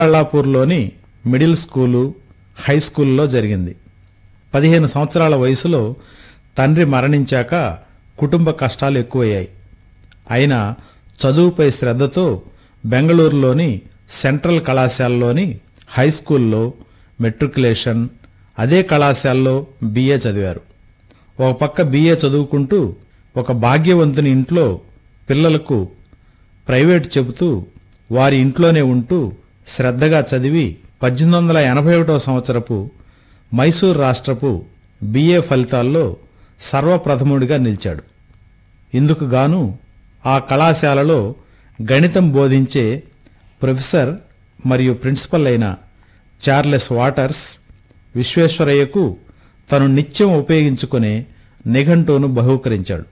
కళ్ళాపూర్లోని middle school high స్కూల్లో జరిగింది పదిహేను సంవత్సరాల వయసులో తండ్రి మరణించాక కుటుంబ కష్టాలు ఎక్కువయ్యాయి అయినా చదువుపై శ్రద్ధతో బెంగళూరులోని సెంట్రల్ కళాశాలలోని హై స్కూల్లో మెట్రికులేషన్ అదే కళాశాలలో బిఏ చదివారు ఒక పక్క బిఏ చదువుకుంటూ ఒక భాగ్యవంతుని ఇంట్లో పిల్లలకు ప్రైవేట్ చెబుతూ వారి ఇంట్లోనే ఉంటూ శ్రద్ధగా చదివి పద్దెనిమిది వందల ఎనభై ఒకటో సంవత్సరపు మైసూర్ రాష్ట్రపు బిఏ ఫలితాల్లో సర్వప్రథముడిగా నిలిచాడు ఇందుకు గాను ఆ కళాశాలలో గణితం బోధించే ప్రొఫెసర్ మరియు ప్రిన్సిపల్ అయిన చార్లెస్ వాటర్స్ విశ్వేశ్వరయ్యకు తను నిత్యం ఉపయోగించుకునే నిఘంటువును బహూకరించాడు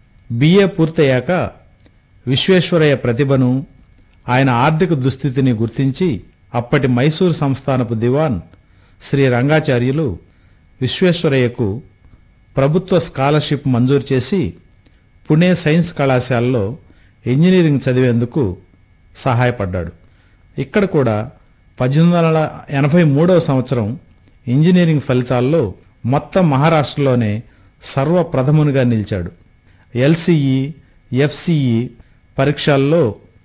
బిఏ పూర్తయ్యాక విశ్వేశ్వరయ్య ప్రతిభను ఆయన ఆర్థిక దుస్థితిని గుర్తించి అప్పటి మైసూర్ సంస్థానపు దివాన్ శ్రీ రంగాచార్యులు విశ్వేశ్వరయ్యకు ప్రభుత్వ స్కాలర్షిప్ మంజూరు చేసి పుణే సైన్స్ కళాశాలలో ఇంజనీరింగ్ చదివేందుకు సహాయపడ్డాడు ఇక్కడ కూడా పద్దెనిమిది వందల ఎనభై మూడవ సంవత్సరం ఇంజనీరింగ్ ఫలితాల్లో మొత్తం మహారాష్ట్రలోనే సర్వప్రథమునిగా నిలిచాడు ఎల్సిఈ ఎఫ్సిఈ పరీక్షల్లో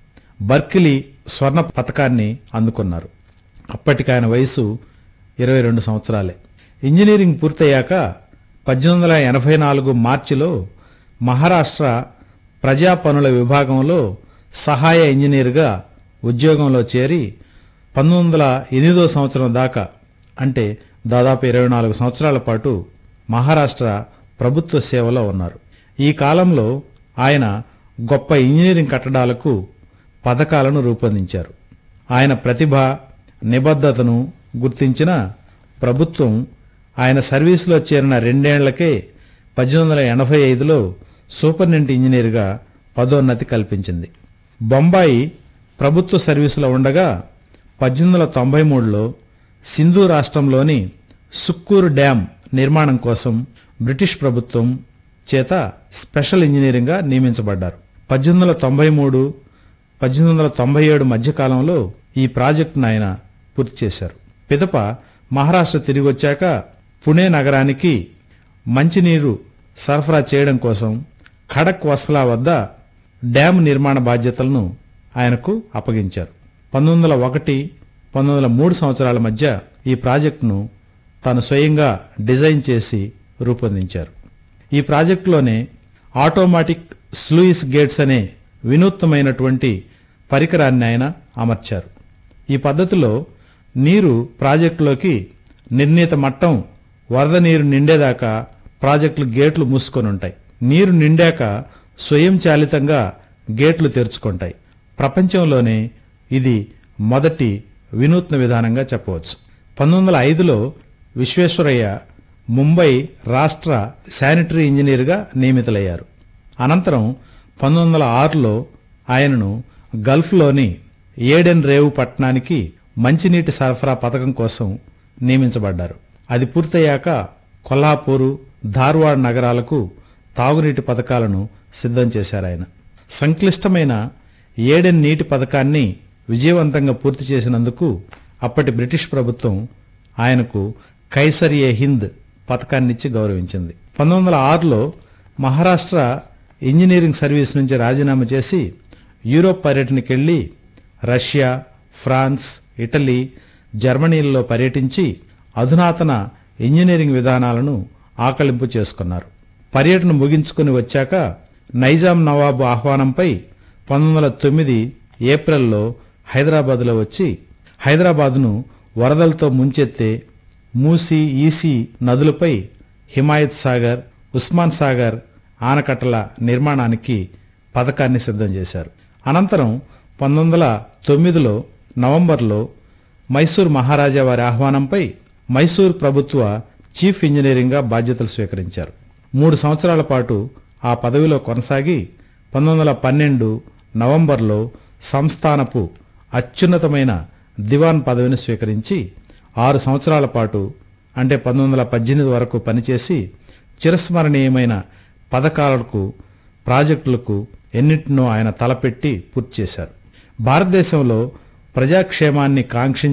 బర్కిలీ స్వర్ణ పథకాన్ని అందుకున్నారు అప్పటికి ఆయన వయసు ఇరవై రెండు సంవత్సరాలే ఇంజనీరింగ్ పూర్తయ్యాక పద్దెనిమిది వందల ఎనభై నాలుగు మార్చిలో మహారాష్ట్ర ప్రజా పనుల విభాగంలో సహాయ ఇంజనీర్గా ఉద్యోగంలో చేరి పంతొమ్మిది వందల ఎనిమిదో సంవత్సరం దాకా అంటే దాదాపు ఇరవై నాలుగు సంవత్సరాల పాటు మహారాష్ట్ర ప్రభుత్వ సేవలో ఉన్నారు ఈ కాలంలో ఆయన గొప్ప ఇంజనీరింగ్ కట్టడాలకు పథకాలను రూపొందించారు ఆయన ప్రతిభ నిబద్ధతను గుర్తించిన ప్రభుత్వం ఆయన సర్వీసులో చేరిన రెండేళ్లకే పద్దెనిమిది వందల ఎనభై ఐదులో సూపరింటెండెంట్ ఇంజనీర్గా పదోన్నతి కల్పించింది బొంబాయి ప్రభుత్వ సర్వీసులో ఉండగా పద్దెనిమిది వందల తొంభై మూడులో సింధు రాష్ట్రంలోని సుక్కూరు డ్యాం నిర్మాణం కోసం బ్రిటిష్ ప్రభుత్వం చేత స్పెషల్ ఇంజనీరింగ్గా నియమించబడ్డారు పద్దెనిమిది వందల తొంభై మూడు పద్దెనిమిది వందల తొంభై ఏడు మధ్యకాలంలో ఈ ప్రాజెక్టును ఆయన పూర్తి చేశారు పిదప మహారాష్ట్ర తిరిగి వచ్చాక పుణే నగరానికి మంచినీరు సరఫరా చేయడం కోసం ఖడక్ వస్లా వద్ద డ్యాం నిర్మాణ బాధ్యతలను ఆయనకు అప్పగించారు పంతొమ్మిది వందల ఒకటి పంతొమ్మిది వందల మూడు సంవత్సరాల మధ్య ఈ ప్రాజెక్టును తాను స్వయంగా డిజైన్ చేసి రూపొందించారు ఈ ప్రాజెక్టులోనే ఆటోమాటిక్ స్లూయిస్ గేట్స్ అనే వినూత్నమైనటువంటి పరికరాన్ని ఆయన అమర్చారు ఈ పద్ధతిలో నీరు ప్రాజెక్టులోకి నిర్ణీత మట్టం వరద నీరు నిండేదాకా ప్రాజెక్టులు గేట్లు మూసుకొని ఉంటాయి నీరు నిండాక స్వయంచాలితంగా గేట్లు తెరుచుకుంటాయి ప్రపంచంలోనే ఇది మొదటి వినూత్న విధానంగా చెప్పవచ్చు పంతొమ్మిది వందల ఐదులో విశ్వేశ్వరయ్య ముంబై రాష్ట్ర శానిటరీ ఇంజనీర్గా నియమితులయ్యారు అనంతరం పంతొమ్మిది వందల ఆరులో ఆయనను గల్ఫ్లోని ఏడెన్ రేవు పట్టణానికి మంచినీటి సరఫరా పథకం కోసం నియమించబడ్డారు అది పూర్తయ్యాక కొల్హాపూరు ధార్వాడ్ నగరాలకు తాగునీటి పథకాలను సిద్ధం చేశారు ఆయన సంక్లిష్టమైన ఏడెన్ నీటి పథకాన్ని విజయవంతంగా పూర్తి చేసినందుకు అప్పటి బ్రిటిష్ ప్రభుత్వం ఆయనకు కైసర్ ఏ హింద్ పథకాన్నిచ్చి గౌరవించింది పంతొమ్మిది వందల ఆరులో మహారాష్ట్ర ఇంజనీరింగ్ సర్వీస్ నుంచి రాజీనామా చేసి యూరోప్ పర్యటనకి వెళ్లి రష్యా ఫ్రాన్స్ ఇటలీ జర్మనీల్లో పర్యటించి అధునాతన ఇంజనీరింగ్ విధానాలను ఆకలింపు చేసుకున్నారు పర్యటన ముగించుకుని వచ్చాక నైజాం నవాబు ఆహ్వానంపై పంతొమ్మిది వందల తొమ్మిది ఏప్రిల్లో హైదరాబాద్లో వచ్చి హైదరాబాద్ను వరదలతో ముంచెత్తే మూసీ ఈసీ నదులపై హిమాయత్ సాగర్ ఉస్మాన్ సాగర్ ఆనకట్టల నిర్మాణానికి పథకాన్ని సిద్ధం చేశారు అనంతరం పంతొమ్మిది వందల తొమ్మిదిలో నవంబర్లో మైసూర్ మహారాజా వారి ఆహ్వానంపై మైసూర్ ప్రభుత్వ చీఫ్ ఇంజనీరింగ్గా బాధ్యతలు స్వీకరించారు మూడు సంవత్సరాల పాటు ఆ పదవిలో కొనసాగి పంతొమ్మిది వందల పన్నెండు నవంబర్లో సంస్థానపు అత్యున్నతమైన దివాన్ పదవిని స్వీకరించి ఆరు సంవత్సరాల పాటు అంటే పంతొమ్మిది వందల పద్దెనిమిది వరకు పనిచేసి చిరస్మరణీయమైన పథకాలకు ప్రాజెక్టులకు ఎన్నింటినో ఆయన తలపెట్టి పూర్తి చేశారు భారతదేశంలో ప్రజాక్షేమాన్ని కాంక్షించి